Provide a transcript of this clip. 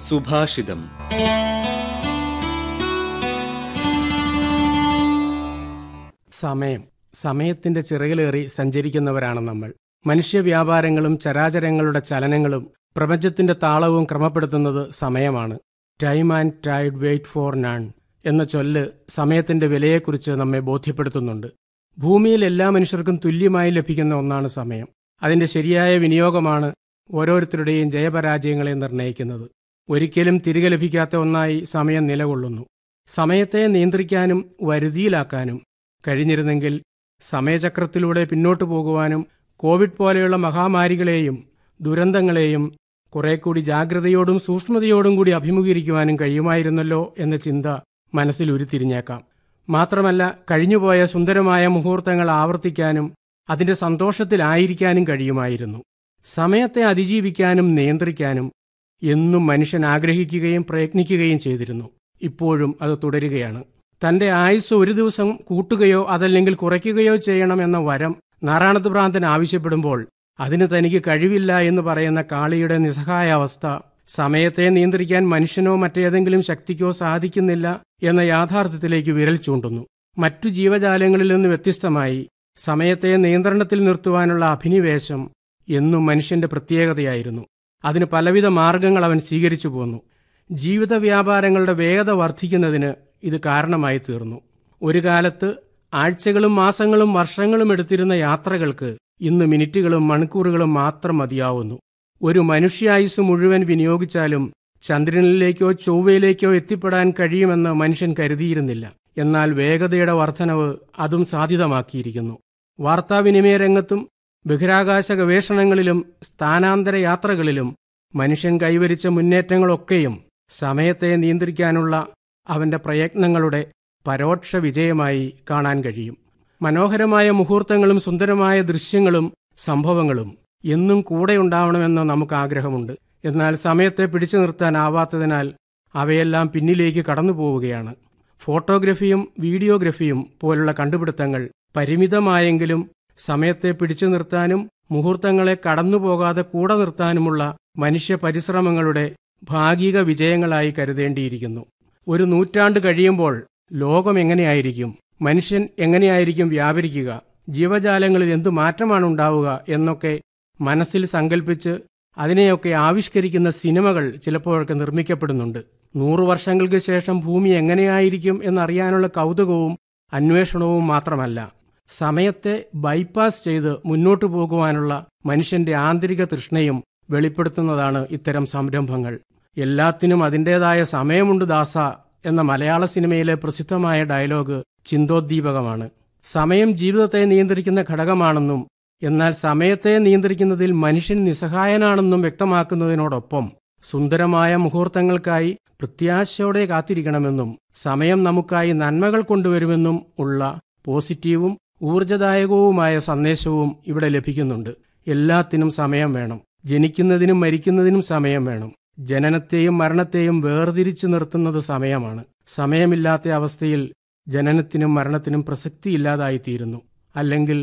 സുഭാഷിതം സമയം സമയത്തിന്റെ ചിറകിലേറി സഞ്ചരിക്കുന്നവരാണ് നമ്മൾ മനുഷ്യ വ്യാപാരങ്ങളും ചരാചരങ്ങളുടെ ചലനങ്ങളും പ്രപഞ്ചത്തിന്റെ താളവും ക്രമപ്പെടുത്തുന്നത് സമയമാണ് time and tide wait for none എന്ന ചൊല്ല് സമയത്തിന്റെ വിലയെക്കുറിച്ച് നമ്മെ ബോധ്യപ്പെടുത്തുന്നുണ്ട് ഭൂമിയിൽ എല്ലാ മനുഷ്യർക്കും തുല്യമായി ലഭിക്കുന്ന ഒന്നാണ് സമയം അതിന്റെ ശരിയായ വിനിയോഗമാണ് ഓരോരുത്തരുടെയും ജയപരാജയങ്ങളെ നിർണ്ണയിക്കുന്നത് ഒരിക്കലും തിരികെ ലഭിക്കാത്ത ഒന്നായി സമയം നിലകൊള്ളുന്നു സമയത്തെ നിയന്ത്രിക്കാനും വരുതിയിലാക്കാനും കഴിഞ്ഞിരുന്നെങ്കിൽ സമയചക്രത്തിലൂടെ പിന്നോട്ടു പോകുവാനും കോവിഡ് പോലെയുള്ള മഹാമാരികളെയും ദുരന്തങ്ങളെയും കുറെ കൂടി ജാഗ്രതയോടും സൂക്ഷ്മതയോടും കൂടി അഭിമുഖീകരിക്കുവാനും കഴിയുമായിരുന്നല്ലോ എന്ന ചിന്ത മനസ്സിൽ ഉരുത്തിരിഞ്ഞേക്കാം മാത്രമല്ല കഴിഞ്ഞുപോയ സുന്ദരമായ മുഹൂർത്തങ്ങൾ ആവർത്തിക്കാനും അതിന്റെ സന്തോഷത്തിലായിരിക്കാനും കഴിയുമായിരുന്നു സമയത്തെ അതിജീവിക്കാനും നിയന്ത്രിക്കാനും എന്നും മനുഷ്യൻ ആഗ്രഹിക്കുകയും പ്രയത്നിക്കുകയും ചെയ്തിരുന്നു ഇപ്പോഴും അത് തുടരുകയാണ് തന്റെ ആയുസ് ഒരു ദിവസം കൂട്ടുകയോ അതല്ലെങ്കിൽ കുറയ്ക്കുകയോ ചെയ്യണമെന്ന വരം നാറാണത്ത് ഭ്രാന്തൻ ആവശ്യപ്പെടുമ്പോൾ അതിന് തനിക്ക് കഴിവില്ല എന്ന് പറയുന്ന കാളിയുടെ നിസ്സഹായ അവസ്ഥ സമയത്തെ നിയന്ത്രിക്കാൻ മനുഷ്യനോ മറ്റേതെങ്കിലും ശക്തിക്കോ സാധിക്കുന്നില്ല എന്ന യാഥാർത്ഥ്യത്തിലേക്ക് വിരൽ ചൂണ്ടുന്നു മറ്റു ജീവജാലങ്ങളിൽ നിന്ന് വ്യത്യസ്തമായി സമയത്തെ നിയന്ത്രണത്തിൽ നിർത്തുവാനുള്ള അഭിനിവേശം എന്നും മനുഷ്യന്റെ പ്രത്യേകതയായിരുന്നു അതിന് പലവിധ മാർഗങ്ങൾ അവൻ സ്വീകരിച്ചു പോന്നു ജീവിത വ്യാപാരങ്ങളുടെ വേഗത വർദ്ധിക്കുന്നതിന് ഇത് കാരണമായി തീർന്നു ഒരു കാലത്ത് ആഴ്ചകളും മാസങ്ങളും വർഷങ്ങളും എടുത്തിരുന്ന യാത്രകൾക്ക് ഇന്ന് മിനിറ്റുകളും മണിക്കൂറുകളും മാത്രം മതിയാവുന്നു ഒരു മനുഷ്യായുസ് മുഴുവൻ വിനിയോഗിച്ചാലും ചന്ദ്രനിലേക്കോ ചൊവ്വയിലേക്കോ എത്തിപ്പെടാൻ കഴിയുമെന്ന് മനുഷ്യൻ കരുതിയിരുന്നില്ല എന്നാൽ വേഗതയുടെ വർധനവ് അതും സാധ്യതമാക്കിയിരിക്കുന്നു വാർത്താവിനിമയ രംഗത്തും ബഹിരാകാശ ഗവേഷണങ്ങളിലും സ്ഥാനാന്തര യാത്രകളിലും മനുഷ്യൻ കൈവരിച്ച മുന്നേറ്റങ്ങളൊക്കെയും സമയത്തെ നിയന്ത്രിക്കാനുള്ള അവന്റെ പ്രയത്നങ്ങളുടെ പരോക്ഷ വിജയമായി കാണാൻ കഴിയും മനോഹരമായ മുഹൂർത്തങ്ങളും സുന്ദരമായ ദൃശ്യങ്ങളും സംഭവങ്ങളും എന്നും കൂടെയുണ്ടാവണമെന്ന് നമുക്ക് ആഗ്രഹമുണ്ട് എന്നാൽ സമയത്തെ പിടിച്ചു നിർത്താനാവാത്തതിനാൽ അവയെല്ലാം പിന്നിലേക്ക് കടന്നു പോവുകയാണ് ഫോട്ടോഗ്രഫിയും വീഡിയോഗ്രഫിയും പോലുള്ള കണ്ടുപിടുത്തങ്ങൾ പരിമിതമായെങ്കിലും സമയത്തെ പിടിച്ചു നിർത്താനും മുഹൂർത്തങ്ങളെ കടന്നുപോകാതെ കൂടെ നിർത്താനുമുള്ള മനുഷ്യ പരിശ്രമങ്ങളുടെ ഭാഗിക വിജയങ്ങളായി കരുതേണ്ടിയിരിക്കുന്നു ഒരു നൂറ്റാണ്ട് കഴിയുമ്പോൾ ലോകം എങ്ങനെയായിരിക്കും മനുഷ്യൻ എങ്ങനെയായിരിക്കും വ്യാപരിക്കുക ജീവജാലങ്ങളിൽ എന്തു മാറ്റമാണ് ഉണ്ടാവുക എന്നൊക്കെ മനസ്സിൽ സങ്കല്പിച്ച് അതിനെയൊക്കെ ആവിഷ്കരിക്കുന്ന സിനിമകൾ ചിലപ്പോഴൊക്കെ നിർമ്മിക്കപ്പെടുന്നുണ്ട് നൂറു വർഷങ്ങൾക്ക് ശേഷം ഭൂമി എങ്ങനെയായിരിക്കും എന്നറിയാനുള്ള കൗതുകവും അന്വേഷണവും മാത്രമല്ല സമയത്തെ ബൈപ്പാസ് ചെയ്ത് മുന്നോട്ടു പോകുവാനുള്ള മനുഷ്യന്റെ ആന്തരിക തൃഷ്ണയും വെളിപ്പെടുത്തുന്നതാണ് ഇത്തരം സംരംഭങ്ങൾ എല്ലാത്തിനും അതിൻ്റെതായ സമയമുണ്ട് ദാസ എന്ന മലയാള സിനിമയിലെ പ്രസിദ്ധമായ ഡയലോഗ് ചിന്തോദ്ദീപകമാണ് സമയം ജീവിതത്തെ നിയന്ത്രിക്കുന്ന ഘടകമാണെന്നും എന്നാൽ സമയത്തെ നിയന്ത്രിക്കുന്നതിൽ മനുഷ്യൻ നിസ്സഹായനാണെന്നും വ്യക്തമാക്കുന്നതിനോടൊപ്പം സുന്ദരമായ മുഹൂർത്തങ്ങൾക്കായി പ്രത്യാശയോടെ കാത്തിരിക്കണമെന്നും സമയം നമുക്കായി നന്മകൾ കൊണ്ടുവരുമെന്നും ഉള്ള പോസിറ്റീവും ഊർജദായകവുമായ സന്ദേശവും ഇവിടെ ലഭിക്കുന്നുണ്ട് എല്ലാത്തിനും സമയം വേണം ജനിക്കുന്നതിനും മരിക്കുന്നതിനും സമയം വേണം ജനനത്തെയും മരണത്തെയും വേർതിരിച്ചു നിർത്തുന്നത് സമയമാണ് സമയമില്ലാത്ത അവസ്ഥയിൽ ജനനത്തിനും മരണത്തിനും പ്രസക്തിയില്ലാതായിത്തീരുന്നു അല്ലെങ്കിൽ